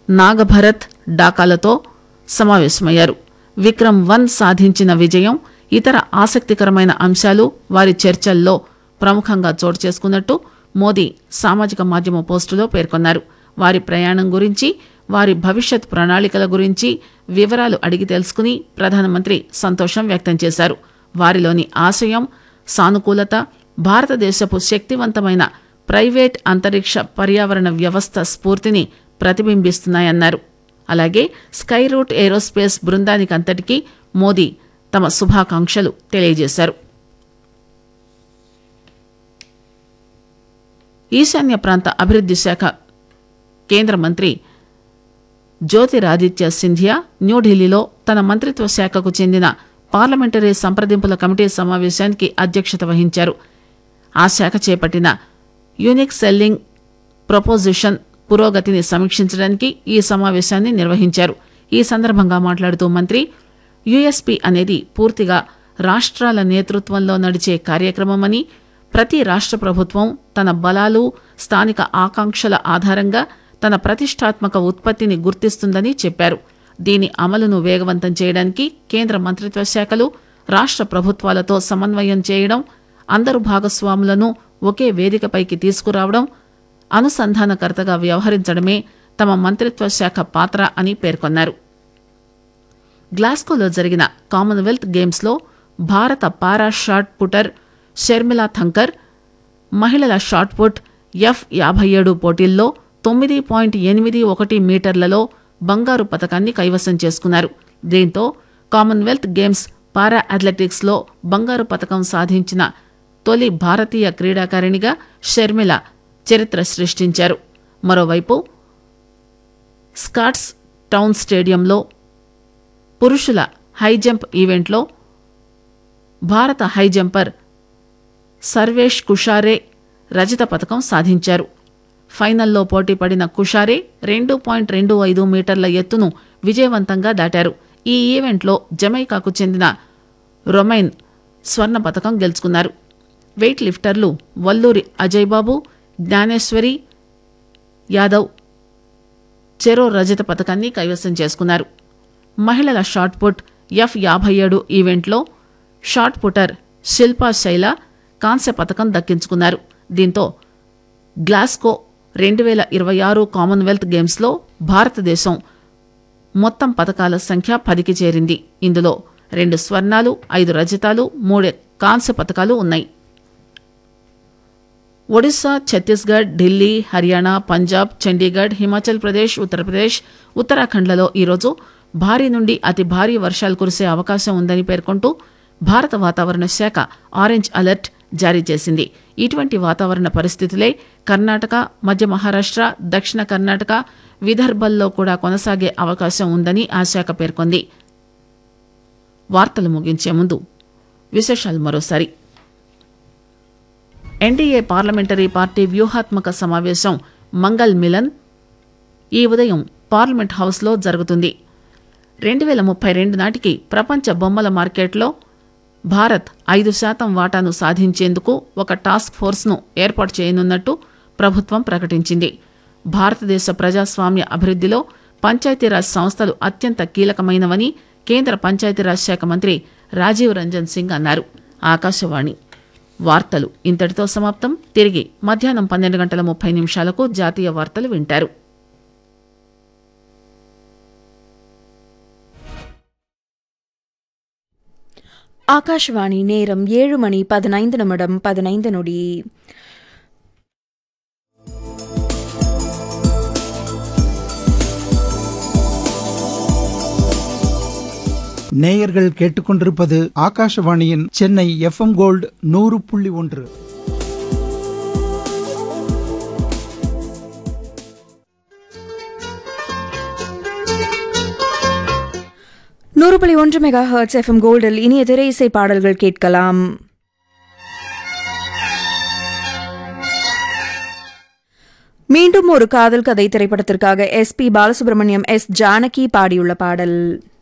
నాగభరత్ డాకాలతో సమావేశమయ్యారు విక్రమ్ వన్ సాధించిన విజయం ఇతర ఆసక్తికరమైన అంశాలు వారి చర్చల్లో ప్రముఖంగా చోటు చేసుకున్నట్టు మోదీ సామాజిక మాధ్యమ పోస్టులో పేర్కొన్నారు వారి ప్రయాణం గురించి వారి భవిష్యత్ ప్రణాళికల గురించి వివరాలు అడిగి తెలుసుకుని ప్రధానమంత్రి సంతోషం వ్యక్తం చేశారు వారిలోని ఆశయం సానుకూలత భారతదేశపు శక్తివంతమైన ప్రైవేట్ అంతరిక్ష పర్యావరణ వ్యవస్థ స్ఫూర్తిని ప్రతిబింబిస్తున్నాయన్నారు అలాగే స్కై రూట్ ఏరోస్పేస్ బృందానికి అంతటికీ మోదీ తమ శుభాకాంక్షలు తెలియజేశారు ఈశాన్య ప్రాంత అభివృద్ది శాఖ కేంద్ర మంత్రి జ్యోతిరాదిత్య సింధియా న్యూఢిల్లీలో తన మంత్రిత్వ శాఖకు చెందిన పార్లమెంటరీ సంప్రదింపుల కమిటీ సమావేశానికి అధ్యక్షత వహించారు ఆ శాఖ చేపట్టిన యూనిక్ సెల్లింగ్ ప్రపోజిషన్ పురోగతిని సమీక్షించడానికి ఈ సమావేశాన్ని నిర్వహించారు ఈ సందర్భంగా మాట్లాడుతూ మంత్రి యుఎస్పి అనేది పూర్తిగా రాష్ట్రాల నేతృత్వంలో నడిచే కార్యక్రమమని ప్రతి రాష్ట్ర ప్రభుత్వం తన బలాలు స్థానిక ఆకాంక్షల ఆధారంగా తన ప్రతిష్టాత్మక ఉత్పత్తిని గుర్తిస్తుందని చెప్పారు దీని అమలును వేగవంతం చేయడానికి కేంద్ర మంత్రిత్వ శాఖలు రాష్ట్ర ప్రభుత్వాలతో సమన్వయం చేయడం అందరు భాగస్వాములను ఒకే వేదికపైకి తీసుకురావడం అనుసంధానకర్తగా వ్యవహరించడమే తమ మంత్రిత్వ శాఖ పాత్ర అని పేర్కొన్నారు గ్లాస్కోలో జరిగిన కామన్వెల్త్ గేమ్స్లో భారత పారా షాట్ పుటర్ షర్మిలా థంకర్ మహిళల షాట్ పుట్ ఎఫ్ యాభై ఏడు పోటీల్లో తొమ్మిది పాయింట్ ఎనిమిది ఒకటి మీటర్లలో బంగారు పతకాన్ని కైవసం చేసుకున్నారు దీంతో కామన్వెల్త్ గేమ్స్ పారా అథ్లెటిక్స్లో బంగారు పతకం సాధించిన తొలి భారతీయ క్రీడాకారిణిగా షర్మిల చరిత్ర సృష్టించారు మరోవైపు స్కాట్స్ టౌన్ స్టేడియంలో పురుషుల హైజంప్ ఈవెంట్లో భారత హైజంపర్ సర్వేష్ కుషారే రజత పథకం సాధించారు ఫైనల్లో పోటీ పడిన కుషారే రెండు పాయింట్ రెండు ఐదు మీటర్ల ఎత్తును విజయవంతంగా దాటారు ఈ ఈవెంట్లో జమైకాకు చెందిన రొమైన్ స్వర్ణ పథకం గెలుచుకున్నారు వెయిట్ లిఫ్టర్లు వల్లూరి అజయ్ బాబు జ్ఞానేశ్వరి యాదవ్ చెరో రజత పథకాన్ని కైవసం చేసుకున్నారు మహిళల షాట్ పుట్ ఎఫ్ యాభై ఏడు ఈవెంట్లో షాట్ పుటర్ శిల్పా శైల కాంస్య పథకం దక్కించుకున్నారు దీంతో గ్లాస్కో రెండు వేల ఇరవై ఆరు కామన్వెల్త్ గేమ్స్లో భారతదేశం మొత్తం పథకాల సంఖ్య పదికి చేరింది ఇందులో రెండు స్వర్ణాలు ఐదు రజతాలు మూడు కాంస్య పథకాలు ఉన్నాయి ఒడిశా ఛత్తీస్గఢ్ ఢిల్లీ హర్యానా పంజాబ్ చండీగఢ్ హిమాచల్ ప్రదేశ్ ఉత్తరప్రదేశ్ ఉత్తరాఖండ్లలో ఈరోజు భారీ నుండి అతి భారీ వర్షాలు కురిసే అవకాశం ఉందని పేర్కొంటూ భారత వాతావరణ శాఖ ఆరెంజ్ అలర్ట్ జారీ చేసింది ఇటువంటి వాతావరణ పరిస్థితులే కర్ణాటక మధ్య మహారాష్ట్ర దక్షిణ కర్ణాటక విదర్భల్లో కూడా కొనసాగే అవకాశం ఉందని ఆ శాఖ పేర్కొంది వార్తలు ముగించే ముందు విశేషాలు మరోసారి ఎన్డీఏ పార్లమెంటరీ పార్టీ వ్యూహాత్మక సమావేశం మంగల్ మిలన్ ఈ ఉదయం పార్లమెంట్ హౌస్లో జరుగుతుంది రెండు వేల ముప్పై రెండు నాటికి ప్రపంచ బొమ్మల మార్కెట్లో భారత్ ఐదు శాతం వాటాను సాధించేందుకు ఒక టాస్క్ ఫోర్స్ను ఏర్పాటు చేయనున్నట్టు ప్రభుత్వం ప్రకటించింది భారతదేశ ప్రజాస్వామ్య అభివృద్ధిలో పంచాయతీరాజ్ సంస్థలు అత్యంత కీలకమైనవని కేంద్ర పంచాయతీరాజ్ శాఖ మంత్రి రాజీవ్ రంజన్ సింగ్ అన్నారు ఆకాశవాణి వార్తలు ఇంతటితో సమాప్తం తిరిగి మధ్యాహ్నం పన్నెండు గంటల ముప్పై నిమిషాలకు జాతీయ వార్తలు వింటారు ஆகாஷ்வாணி நேரம் ஏழு மணி பதினைந்து நிமிடம் பதினைந்து நொடி நேயர்கள் கேட்டுக்கொண்டிருப்பது ஆகாஷவாணியின் சென்னை எஃப்எம் கோல்டு நூறு புள்ளி ஒன்று நூறு புள்ளி ஒன்று மெகா ஹர்ட்ஸ் எஃப்எம் கோல்டில் இனிய திரை இசை பாடல்கள் கேட்கலாம் மீண்டும் ஒரு காதல் கதை திரைப்படத்திற்காக S P Balasubramaniam S Janaki பாடியுள்ள பாடல்